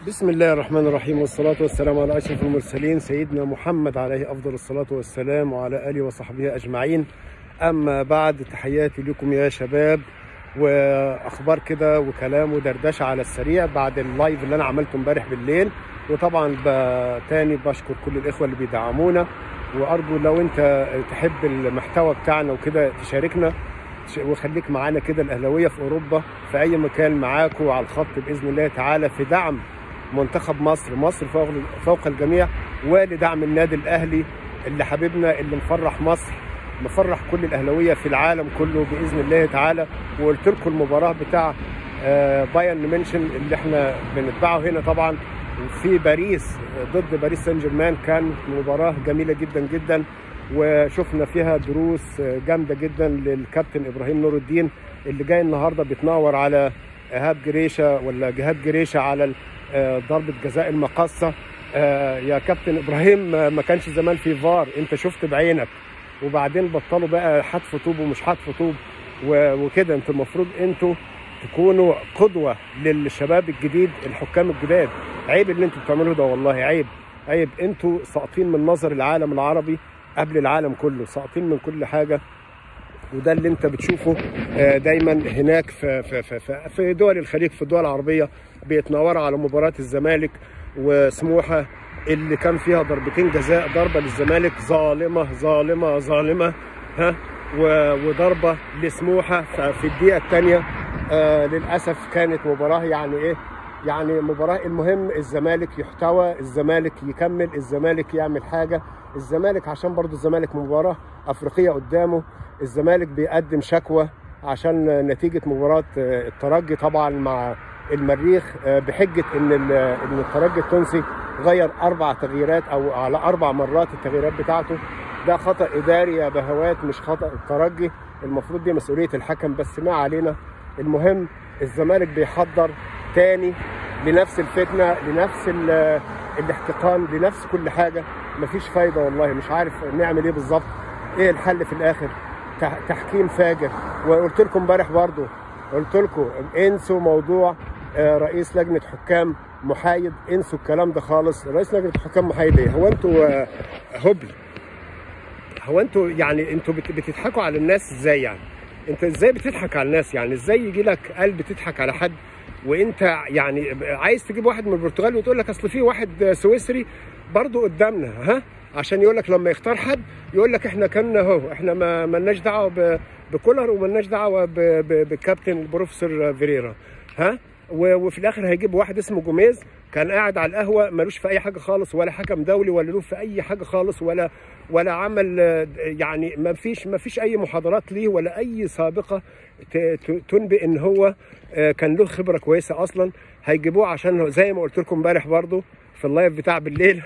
بسم الله الرحمن الرحيم والصلاة والسلام على أشرف المرسلين سيدنا محمد عليه أفضل الصلاة والسلام وعلى آله وصحبه أجمعين أما بعد تحياتي لكم يا شباب وأخبار كده وكلام ودردشة على السريع بعد اللايف اللي أنا عملته امبارح بالليل وطبعا ب- تاني بشكر كل الإخوة اللي بيدعمونا وأرجو لو أنت تحب المحتوى بتاعنا وكده تشاركنا ش- وخليك معانا كده الأهلاوية في أوروبا في أي مكان معاكم على الخط بإذن الله تعالى في دعم منتخب مصر مصر فوق فوق الجميع ولدعم النادي الاهلي اللي حبيبنا اللي مفرح مصر مفرح كل الاهلاويه في العالم كله باذن الله تعالى وقلت لكم المباراه بتاع آه، بايرن ميونشن اللي احنا بنتبعه هنا طبعا في باريس آه، ضد باريس سان جيرمان كان مباراه جميله جدا جدا وشفنا فيها دروس آه، جامده جدا للكابتن ابراهيم نور الدين اللي جاي النهارده بيتناور على ايهاب جريشه ولا جهاد جريشه على ال- آه، ضربه جزاء المقصه آه، يا كابتن ابراهيم آه، ما كانش زمان في فار انت شفت بعينك وبعدين بطلوا بقى حتف طوب ومش حتف طوب و- وكده انتوا المفروض انتوا تكونوا قدوه للشباب الجديد الحكام الجداد عيب اللي انتوا بتعملوه ده والله عيب عيب انتوا ساقطين من نظر العالم العربي قبل العالم كله ساقطين من كل حاجه وده اللي انت بتشوفه آه، دايما هناك في في في في- في دول الخليج في الدول العربيه بيتناوروا على مباراه الزمالك وسموحه اللي كان فيها ضربتين جزاء ضربه للزمالك ظالمه ظالمه ظالمه ها و- وضربه لسموحه ففي الدقيقه الثانيه آه للاسف كانت مباراه يعني ايه يعني مباراه المهم الزمالك يحتوى الزمالك يكمل الزمالك يعمل حاجه الزمالك عشان برضو الزمالك مباراه افريقيه قدامه الزمالك بيقدم شكوى عشان نتيجه مباراه آه، الترجي طبعا مع المريخ آه، بحجه ان ال- ان الترجي التونسي غير اربع تغييرات او على اربع مرات التغييرات بتاعته ده خطا اداري يا بهوات مش خطا الترجي المفروض دي مسؤوليه الحكم بس ما علينا المهم الزمالك بيحضر تاني لنفس الفتنه لنفس ال- الاحتقان لنفس كل حاجه مفيش فايده والله مش عارف نعمل ايه بالظبط ايه الحل في الاخر تح- تحكيم فاجر وقلت لكم امبارح برضو قلت لكم انسوا موضوع آه، رئيس لجنه حكام محايد انسوا الكلام ده خالص رئيس لجنه حكام محايد ايه هو انتوا آه، هبل هو انتوا يعني انتوا بت- بتضحكوا على الناس ازاي يعني انت ازاي بتضحك على الناس يعني ازاي يجي لك قلب تضحك على حد وانت يعني عايز تجيب واحد من البرتغال وتقول لك اصل في واحد سويسري برضه قدامنا ها عشان يقول لك لما يختار حد يقول لك احنا كنا اهو احنا ما مالناش دعوه ب- بكولر ومالناش دعوه ب- ب- بالكابتن البروفيسور فيريرا ها و- وفي الاخر هيجيب واحد اسمه جوميز كان قاعد على القهوه ملوش في اي حاجه خالص ولا حكم دولي ولا له في اي حاجه خالص ولا ولا عمل آه، يعني ما فيش ما فيش اي محاضرات ليه ولا اي سابقه ت- ت- تنبئ ان هو آه، كان له خبره كويسه اصلا هيجيبوه عشان هو- زي ما قلت لكم امبارح برضو في اللايف بتاع بالليل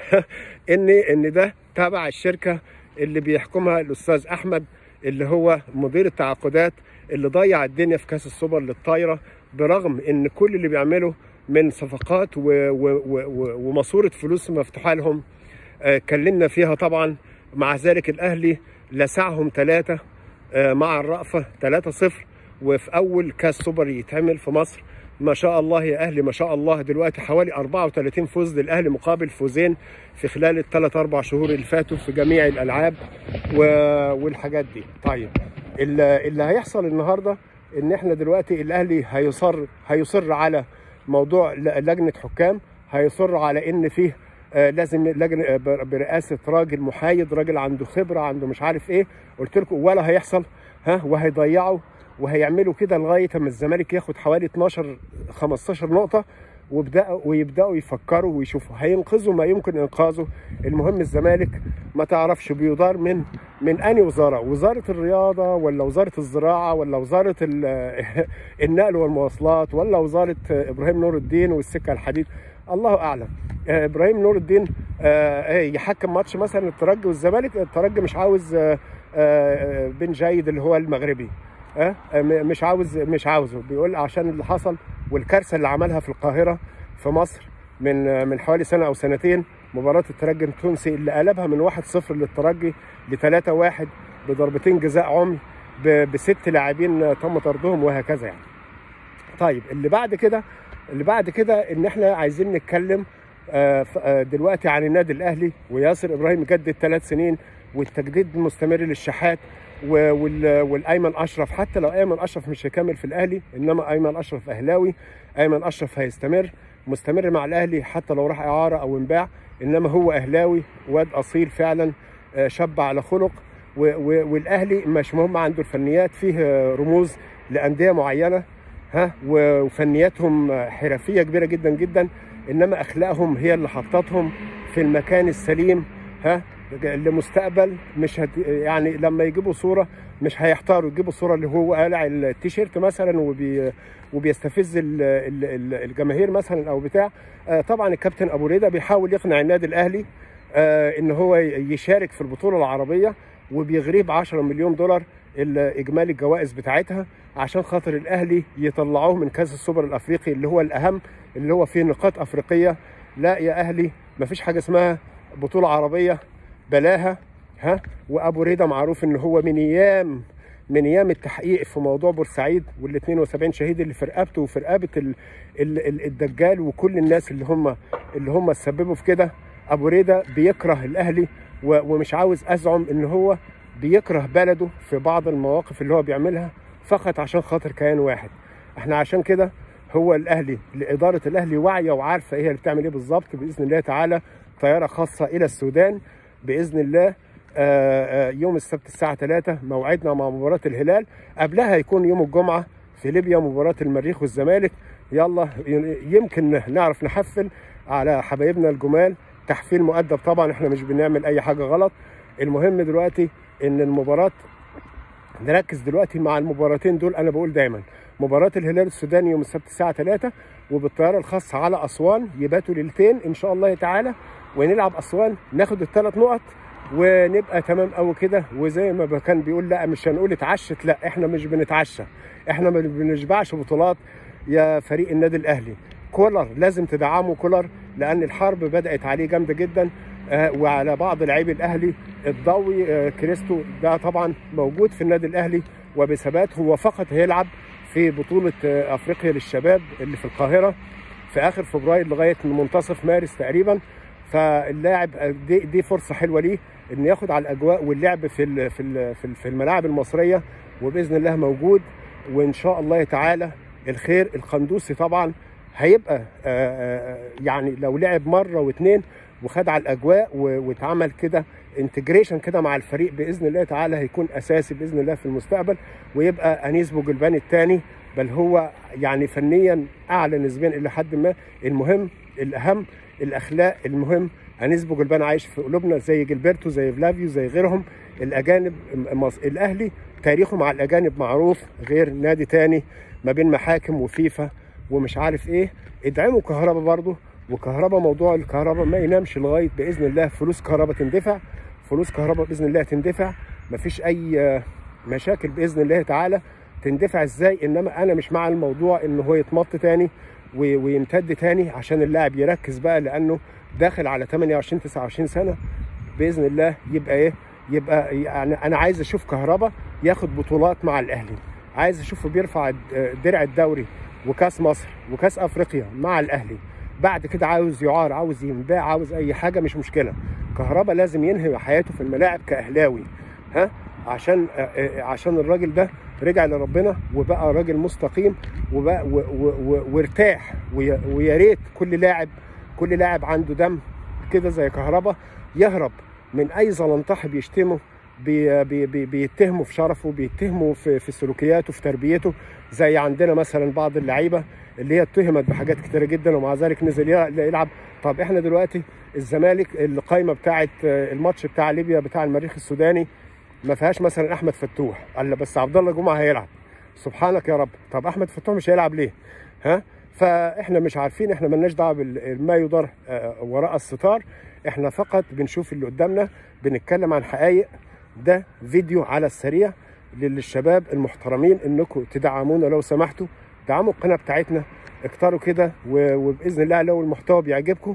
ان ان ده تبع الشركه اللي بيحكمها الاستاذ احمد اللي هو مدير التعاقدات اللي ضيع الدنيا في كاس السوبر للطايره برغم ان كل اللي بيعمله من صفقات و و و و وماسوره فلوس مفتوحه لهم آه، اتكلمنا فيها طبعا مع ذلك الاهلي لسعهم ثلاثه مع الرأفة 3-0 وفي أول كاس سوبر يتعمل في مصر ما شاء الله يا أهلي ما شاء الله دلوقتي حوالي 34 فوز للأهلي مقابل فوزين في خلال الثلاث أربع شهور اللي فاتوا في جميع الألعاب و... والحاجات دي طيب اللي, اللي هيحصل النهاردة إن إحنا دلوقتي الأهلي هيصر هيصر على موضوع ل- لجنة حكام هيصر على إن فيه آه، لازم لجنه آه، بر- برئاسه راجل محايد راجل عنده خبره عنده مش عارف ايه قلت لكم ولا هيحصل ها وهيضيعوا وهيعملوا كده لغايه اما الزمالك ياخد حوالي 12 15 نقطه وبداوا ويبداوا يفكروا ويشوفوا هينقذوا ما يمكن انقاذه المهم الزمالك ما تعرفش بيدار من من انهي وزاره وزاره الرياضه ولا وزاره الزراعه ولا وزاره ال- النقل والمواصلات ولا وزاره ابراهيم نور الدين والسكه الحديد الله اعلم آه، ابراهيم نور الدين آه، إيه، يحكم ماتش مثلا الترجي والزمالك الترجي مش عاوز آه، آه، بن جايد اللي هو المغربي ها آه، م- مش عاوز مش عاوزه بيقول عشان اللي حصل والكارثه اللي عملها في القاهره في مصر من آه، من حوالي سنه او سنتين مباراه الترجي التونسي اللي قلبها من 1-0 للترجي ل 3-1 بضربتين جزاء عمي ب- بست لاعبين آه، تم طردهم وهكذا يعني طيب اللي بعد كده اللي بعد كده ان احنا عايزين نتكلم آه، ف- آه، دلوقتي عن النادي الاهلي وياسر ابراهيم جدد ثلاث سنين والتجديد المستمر للشحات و- وال- والايمن اشرف حتى لو ايمن اشرف مش هيكمل في الاهلي انما ايمن اشرف اهلاوي ايمن اشرف هيستمر مستمر مع الاهلي حتى لو راح اعاره او انباع انما هو اهلاوي واد اصيل فعلا آه، شاب على خلق و- و- والاهلي مش مهم عنده الفنيات فيه آه، رموز لانديه معينه ها و- وفنياتهم آه، حرفيه كبيره جدا جدا انما اخلاقهم هي اللي حطتهم في المكان السليم ها لمستقبل مش هت... يعني لما يجيبوا صوره مش هيحتاروا يجيبوا صوره اللي هو قالع التيشيرت مثلا وبي... وبيستفز ال- ال- ال- الجماهير مثلا او بتاع آه، طبعا الكابتن ابو ريده بيحاول يقنع النادي الاهلي آه، ان هو يشارك في البطوله العربيه وبيغريه ب 10 مليون دولار ال- اجمالي الجوائز بتاعتها عشان خاطر الاهلي يطلعوه من كاس السوبر الافريقي اللي هو الاهم اللي هو فيه نقاط افريقيه لا يا اهلي مفيش حاجه اسمها بطوله عربيه بلاها ها وابو ريده معروف ان هو من ايام من ايام التحقيق في موضوع بورسعيد وال 72 شهيد اللي في رقبته وفي رقبه ال- ال- ال- الدجال وكل الناس اللي هم اللي هم تسببوا في كده ابو ريده بيكره الاهلي و- ومش عاوز ازعم ان هو بيكره بلده في بعض المواقف اللي هو بيعملها فقط عشان خاطر كيان واحد احنا عشان كده هو الاهلي لاداره الاهلي واعيه وعارفه ايه اللي بتعمل ايه بالظبط باذن الله تعالى طياره خاصه الى السودان باذن الله آه، آه، يوم السبت الساعه 3 موعدنا مع مباراه الهلال قبلها هيكون يوم الجمعه في ليبيا مباراه المريخ والزمالك يلا يمكن نعرف نحفل على حبايبنا الجمال تحفيل مؤدب طبعا احنا مش بنعمل اي حاجه غلط المهم دلوقتي ان المباراه نركز دلوقتي مع المباراتين دول انا بقول دايما مباراه الهلال السوداني يوم السبت الساعه 3 وبالطياره الخاصه على اسوان يباتوا ليلتين ان شاء الله تعالى ونلعب اسوان ناخد الثلاث نقط ونبقى تمام قوي كده وزي ما كان بيقول لا مش هنقول اتعشت لا احنا مش بنتعشى احنا ما بنشبعش بطولات يا فريق النادي الاهلي كولر لازم تدعموا كولر لان الحرب بدات عليه جامده جدا آه، وعلى بعض لاعبي الاهلي الضوي آه، كريستو ده طبعا موجود في النادي الاهلي وبثبات هو فقط هيلعب في بطوله آه، افريقيا للشباب اللي في القاهره في اخر فبراير لغايه منتصف مارس تقريبا فاللاعب آه، دي, دي فرصه حلوه ليه ان ياخد على الاجواء واللعب في ال- في ال- في ال- في الملاعب المصريه وباذن الله موجود وان شاء الله تعالى الخير القندوسي طبعا هيبقى آه، آه، يعني لو لعب مره واثنين وخد على الاجواء و- واتعمل كده انتجريشن كده مع الفريق باذن الله تعالى هيكون اساسي باذن الله في المستقبل ويبقى انيس بوجلبان الثاني بل هو يعني فنيا اعلى نسبيا الى حد ما المهم الاهم الاخلاق المهم انيس بوجلبان عايش في قلوبنا زي جilberto زي فلافيو زي غيرهم الاجانب مص- الاهلي تاريخه مع الاجانب معروف غير نادي تاني ما بين محاكم وفيفا ومش عارف ايه ادعموا كهربا برضه وكهربا موضوع الكهرباء ما ينامش لغايه باذن الله فلوس كهرباء تندفع فلوس كهرباء باذن الله تندفع مفيش اي آه، مشاكل باذن الله تعالى تندفع ازاي انما انا مش مع الموضوع ان هو يتمط تاني و- ويمتد تاني عشان اللاعب يركز بقى لانه داخل على 28 29 سنه باذن الله يبقى ايه يبقى يعني انا عايز اشوف كهربا ياخد بطولات مع الاهلي عايز اشوفه بيرفع الد- درع الدوري وكاس مصر وكاس افريقيا مع الاهلي بعد كده عاوز يعار عاوز ينباع عاوز اي حاجه مش مشكله كهربا لازم ينهي حياته في الملاعب كاهلاوي ها عشان آه، آه، عشان الراجل ده رجع لربنا وبقى راجل مستقيم وبقى و و و وارتاح ويا ويا ريت كل لاعب كل لاعب عنده دم كده زي كهربا يهرب من اي زلنطح بيشتمه بي بي بي بيتهموا في شرفه بيتهموا في, في سلوكياته في تربيته زي عندنا مثلا بعض اللعيبه اللي هي اتهمت بحاجات كتيره جدا ومع ذلك نزل يلعب طب احنا دلوقتي الزمالك القايمه بتاعه الماتش بتاع ليبيا بتاع المريخ السوداني ما فيهاش مثلا احمد فتوح قال بس عبد الله جمعه هيلعب سبحانك يا رب طب احمد فتوح مش هيلعب ليه ها فاحنا مش عارفين احنا ملناش دعوه بما يدار آه، وراء الستار احنا فقط بنشوف اللي قدامنا بنتكلم عن حقائق ده فيديو على السريع للشباب المحترمين انكم تدعمونا لو سمحتوا دعموا القناه بتاعتنا اكتروا كده و- وباذن الله لو المحتوى بيعجبكم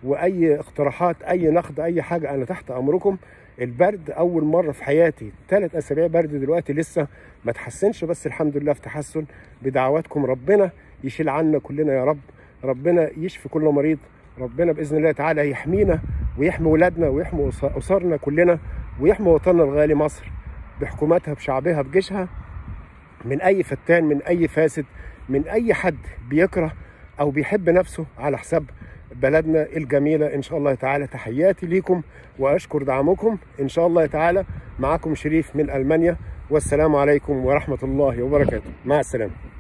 واي اقتراحات اي نقد اي حاجه انا تحت امركم البرد اول مره في حياتي ثلاث اسابيع برد دلوقتي لسه ما تحسنش بس الحمد لله في تحسن بدعواتكم ربنا يشيل عنا كلنا يا رب ربنا يشفي كل مريض ربنا باذن الله تعالى يحمينا ويحمي ولادنا ويحمي أس- اسرنا كلنا ويحمي وطننا الغالي مصر بحكوماتها بشعبها بجيشها من اي فتان من اي فاسد من اي حد بيكره او بيحب نفسه على حساب بلدنا الجميله ان شاء الله تعالى تحياتي ليكم واشكر دعمكم ان شاء الله تعالى معكم شريف من المانيا والسلام عليكم ورحمه الله وبركاته مع السلامه